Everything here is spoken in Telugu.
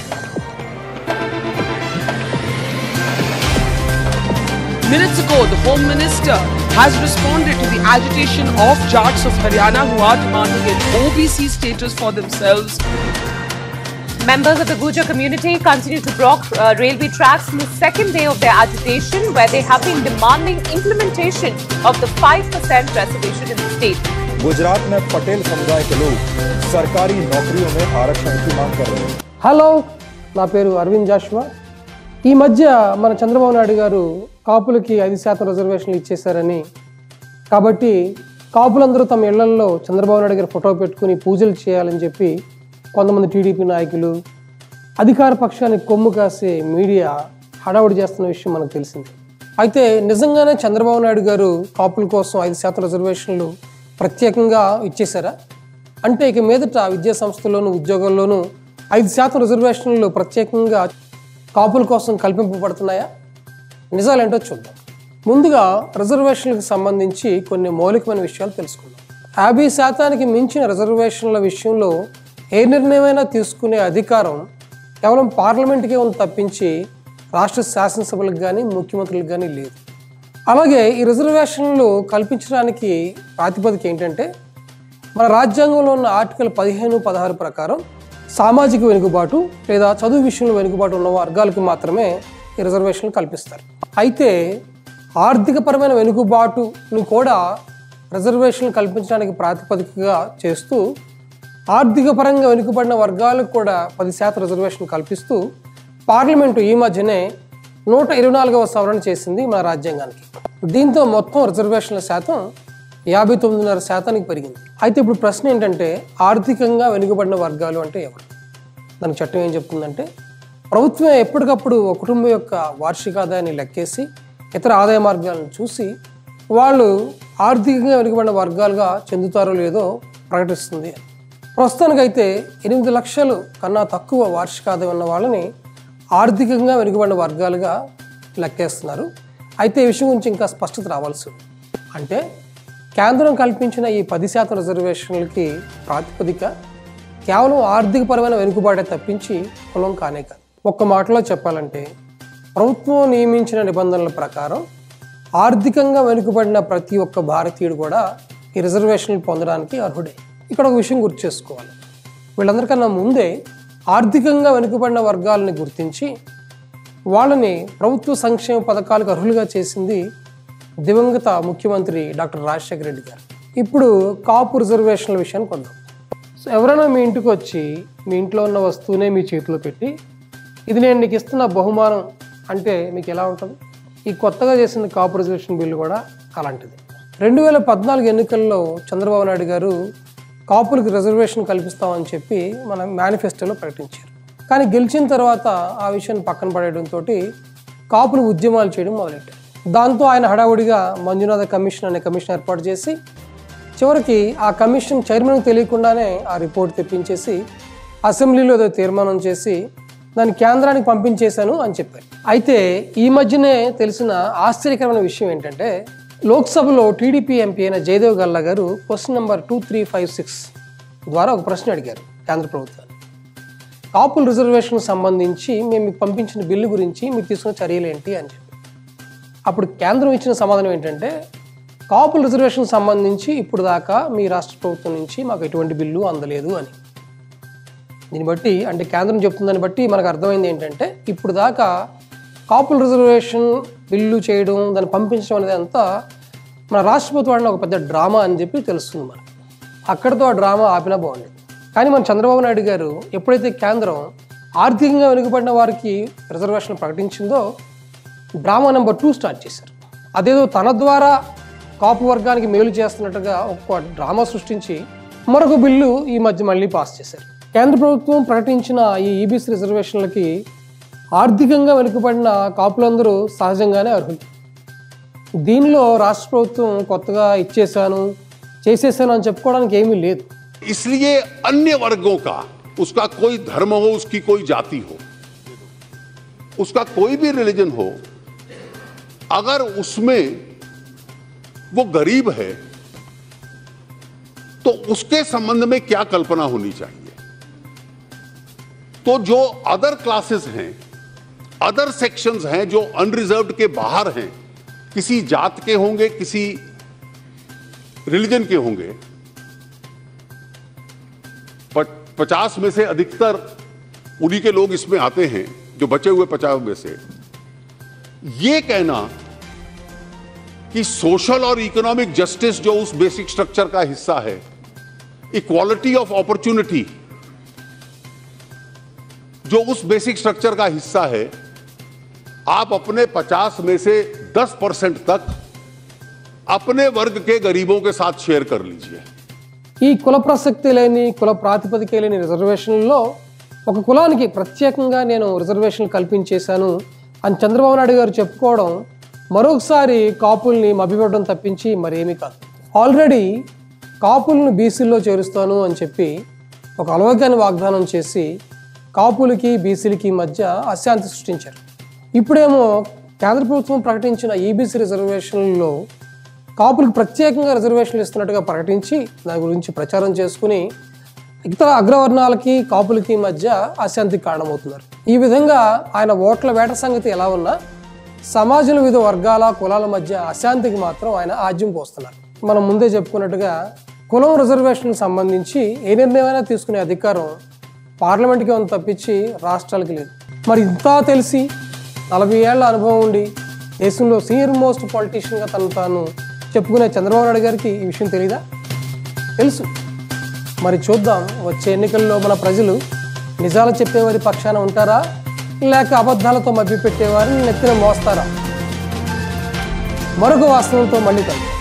Minutes ago, the Home Minister has responded to the agitation of Jats of Haryana who are demanding an OBC status for themselves. Members of the Gujar community continue to block uh, railway tracks in the second day of their agitation, where they have been demanding implementation of the 5% reservation in the state. Gujarat में पटेल समुदाय के लोग सरकारी नौकरियों में आरक्षण की मांग कर रहे हैं హలో నా పేరు అరవింద్ జాషువా ఈ మధ్య మన చంద్రబాబు నాయుడు గారు కాపులకి ఐదు శాతం రిజర్వేషన్లు ఇచ్చేశారని కాబట్టి కాపులందరూ తమ ఇళ్లల్లో చంద్రబాబు నాయుడు గారి ఫోటో పెట్టుకుని పూజలు చేయాలని చెప్పి కొంతమంది టీడీపీ నాయకులు అధికార పక్షానికి కొమ్ము కాసే మీడియా హడావుడి చేస్తున్న విషయం మనకు తెలిసింది అయితే నిజంగానే చంద్రబాబు నాయుడు గారు కాపుల కోసం ఐదు శాతం రిజర్వేషన్లు ప్రత్యేకంగా ఇచ్చేశారా అంటే ఇక మీదట విద్యా సంస్థల్లోనూ ఉద్యోగాల్లోనూ ఐదు శాతం రిజర్వేషన్లు ప్రత్యేకంగా కాపుల కోసం కల్పింపబడుతున్నాయా నిజాలేంటో చూద్దాం ముందుగా రిజర్వేషన్లకు సంబంధించి కొన్ని మౌలికమైన విషయాలు తెలుసుకుందాం యాభై శాతానికి మించిన రిజర్వేషన్ల విషయంలో ఏ నిర్ణయమైనా తీసుకునే అధికారం కేవలం పార్లమెంట్కే ఉంది తప్పించి రాష్ట్ర శాసనసభలకు కానీ ముఖ్యమంత్రులకు కానీ లేదు అలాగే ఈ రిజర్వేషన్లు కల్పించడానికి ప్రాతిపదిక ఏంటంటే మన రాజ్యాంగంలో ఉన్న ఆర్టికల్ పదిహేను పదహారు ప్రకారం సామాజిక వెనుకబాటు లేదా చదువు విషయంలో వెనుకబాటు ఉన్న వర్గాలకు మాత్రమే ఈ రిజర్వేషన్లు కల్పిస్తారు అయితే ఆర్థికపరమైన వెనుకబాటుని కూడా రిజర్వేషన్లు కల్పించడానికి ప్రాతిపదికగా చేస్తూ ఆర్థిక పరంగా వెనుకబడిన వర్గాలకు కూడా పది శాతం రిజర్వేషన్ కల్పిస్తూ పార్లమెంటు ఈ మధ్యనే నూట ఇరవై నాలుగవ సవరణ చేసింది మన రాజ్యాంగానికి దీంతో మొత్తం రిజర్వేషన్ల శాతం యాభై తొమ్మిదిన్నర శాతానికి పెరిగింది అయితే ఇప్పుడు ప్రశ్న ఏంటంటే ఆర్థికంగా వెనుకబడిన వర్గాలు అంటే ఎవరు దానికి చట్టం ఏం చెప్తుందంటే ప్రభుత్వం ఎప్పటికప్పుడు ఒక కుటుంబం యొక్క వార్షిక ఆదాయాన్ని లెక్కేసి ఇతర ఆదాయ మార్గాలను చూసి వాళ్ళు ఆర్థికంగా వెనుకబడిన వర్గాలుగా చెందుతారో లేదో ప్రకటిస్తుంది ప్రస్తుతానికైతే ఎనిమిది లక్షలు కన్నా తక్కువ వార్షిక ఆదాయం ఉన్న వాళ్ళని ఆర్థికంగా వెనుకబడిన వర్గాలుగా లెక్కేస్తున్నారు అయితే ఈ విషయం గురించి ఇంకా స్పష్టత రావాల్సి ఉంది అంటే కేంద్రం కల్పించిన ఈ పది శాతం రిజర్వేషన్లకి ప్రాతిపదిక కేవలం ఆర్థికపరమైన వెనుకబాటే తప్పించి కులం కానే కాదు ఒక్క మాటలో చెప్పాలంటే ప్రభుత్వం నియమించిన నిబంధనల ప్రకారం ఆర్థికంగా వెనుకబడిన ప్రతి ఒక్క భారతీయుడు కూడా ఈ రిజర్వేషన్లు పొందడానికి అర్హుడే ఇక్కడ ఒక విషయం గుర్తు చేసుకోవాలి వీళ్ళందరికన్నా ముందే ఆర్థికంగా వెనుకబడిన వర్గాలని గుర్తించి వాళ్ళని ప్రభుత్వ సంక్షేమ పథకాలకు అర్హులుగా చేసింది దివంగత ముఖ్యమంత్రి డాక్టర్ రాజశేఖర రెడ్డి గారు ఇప్పుడు కాపు రిజర్వేషన్ల విషయానికి వద్దాం సో ఎవరైనా మీ ఇంటికి వచ్చి మీ ఇంట్లో ఉన్న వస్తువునే మీ చేతిలో పెట్టి ఇది నేను నీకు ఇస్తున్న బహుమానం అంటే మీకు ఎలా ఉంటుంది ఈ కొత్తగా చేసిన కాపు రిజర్వేషన్ బిల్లు కూడా అలాంటిది రెండు వేల పద్నాలుగు ఎన్నికల్లో చంద్రబాబు నాయుడు గారు కాపులకు రిజర్వేషన్ కల్పిస్తామని చెప్పి మన మేనిఫెస్టోలో ప్రకటించారు కానీ గెలిచిన తర్వాత ఆ విషయాన్ని పక్కన పడేయడంతో కాపులు ఉద్యమాలు చేయడం మొదలెట్టారు దాంతో ఆయన హడావుడిగా మంజునాథ కమిషన్ అనే కమిషన్ ఏర్పాటు చేసి చివరికి ఆ కమిషన్ చైర్మన్కి తెలియకుండానే ఆ రిపోర్ట్ తెప్పించేసి అసెంబ్లీలో ఏదో తీర్మానం చేసి దాన్ని కేంద్రానికి పంపించేశాను అని చెప్పారు అయితే ఈ మధ్యనే తెలిసిన ఆశ్చర్యకరమైన విషయం ఏంటంటే లోక్సభలో టీడీపీ ఎంపీ అయిన Jayadev Galla garu question number two three five six ద్వారా ఒక ప్రశ్న అడిగారు కేంద్ర ప్రభుత్వాన్ని కాపుల రిజర్వేషన్ సంబంధించి మేము మీకు పంపించిన బిల్లు గురించి మీరు తీసుకున్న చర్యలు ఏంటి అని చెప్పి అప్పుడు కేంద్రం ఇచ్చిన సమాధానం ఏంటంటే కాపుల రిజర్వేషన్ సంబంధించి ఇప్పుడు దాకా మీ రాష్ట్ర ప్రభుత్వం నుంచి మాకు ఎటువంటి బిల్లు అందలేదు అని దీన్ని బట్టి అంటే కేంద్రం చెప్తుందని బట్టి మనకు అర్థమైంది ఏంటంటే ఇప్పుడు దాకా కాపుల రిజర్వేషన్ బిల్లు చేయడం దాన్ని పంపించడం అనేది అంతా మన రాష్ట్ర ప్రభుత్వం వాడిన ఒక పెద్ద డ్రామా అని చెప్పి తెలుస్తుంది మనకి అక్కడితో ఆ డ్రామా ఆపినా బాగుండేది కానీ మన చంద్రబాబు నాయుడు గారు ఎప్పుడైతే కేంద్రం ఆర్థికంగా వెనుకబడిన వారికి రిజర్వేషన్ ప్రకటించిందో డ్రామా నెంబర్ టూ స్టార్ట్ చేశారు అదేదో తన ద్వారా కాపు వర్గానికి మేలు చేస్తున్నట్టుగా ఒక డ్రామా సృష్టించి మరొక బిల్లు ఈ మధ్య మళ్ళీ పాస్ చేశారు కేంద్ర ప్రభుత్వం ప్రకటించిన ఈ ఈబీసీ రిజర్వేషన్లకి ఆర్థికంగా వెనుకబడిన కాపులందరూ సహజంగానే అర్హులు దీనిలో రాష్ట్ర ప్రభుత్వం కొత్తగా ఇచ్చేసాను చేసేసాను అని చెప్పుకోవడానికి ఏమీ లేదు इसलिए अन्य वर्गों का उसका कोई धर्म हो उसकी कोई जाति हो उसका कोई भी रिलीजन हो अगर उसमें वो गरीब है तो उसके संबंध में क्या कल्पना होनी चाहिए तो जो अदर क्लासेस हैं अदर सेक्शंस हैं जो अनरिजर्व्ड के बाहर हैं किसी जात के होंगे किसी रिलीजन के होंगे पचास में से अधिकतर उन्हीं के लोग इसमें आते हैं जो बचे हुए पचास में से ये कहना कि सोशल और इकोनॉमिक जस्टिस जो उस बेसिक स्ट्रक्चर का हिस्सा है इक्वालिटी ऑफ अपॉर्चुनिटी जो उस बेसिक स्ट्रक्चर का हिस्सा है आप अपने 50 में से 10 परसेंट तक अपने वर्ग के गरीबों के साथ शेयर कर लीजिए ఈ కుల ప్రసక్తి లేని కుల ప్రాతిపదిక లేని రిజర్వేషన్లో ఒక కులానికి ప్రత్యేకంగా నేను రిజర్వేషన్ కల్పించేశాను అని చంద్రబాబు నాయుడు గారు చెప్పుకోవడం మరొకసారి కాపుల్ని మభ్యపెట్టడం తప్పించి మరేమీ కాదు ఆల్రెడీ కాపులను బీసీల్లో చేరుస్తాను అని చెప్పి ఒక అలవగ్యాన్ని వాగ్దానం చేసి కాపులకి బీసీలకి మధ్య అశాంతి సృష్టించారు ఇప్పుడేమో కేంద్ర ప్రభుత్వం ప్రకటించిన ఈబీసీ రిజర్వేషన్లలో కాపులకు ప్రత్యేకంగా రిజర్వేషన్లు ఇస్తున్నట్టుగా ప్రకటించి దాని గురించి ప్రచారం చేసుకుని ఇతర అగ్రవర్ణాలకి కాపులకి మధ్య అశాంతికి కారణమవుతున్నారు ఈ విధంగా ఆయన ఓట్ల వేట సంగతి ఎలా ఉన్నా సమాజంలో వివిధ వర్గాల కులాల మధ్య అశాంతికి మాత్రం ఆయన ఆజ్యం పోస్తున్నారు మనం ముందే చెప్పుకున్నట్టుగా కులం రిజర్వేషన్కి సంబంధించి ఏ నిర్ణయమైనా తీసుకునే అధికారం పార్లమెంట్కి ఉంది తప్పించి రాష్ట్రాలకి లేదు మరి ఇంత తెలిసి నలభై ఏళ్ల అనుభవం ఉండి దేశంలో సీనియర్ మోస్ట్ పాలిటీషియన్గా తను తాను చెప్పుకునే చంద్రబాబు నాయుడు గారికి ఈ విషయం తెలీదా తెలుసు మరి చూద్దాం వచ్చే ఎన్నికల్లో మన ప్రజలు నిజాలు చెప్పేవారి పక్షాన ఉంటారా లేక అబద్ధాలతో మభ్యపెట్టేవారిని నెత్తిన మోస్తారా మరొక వాస్తవంతో మళ్ళీ కలుద్దాం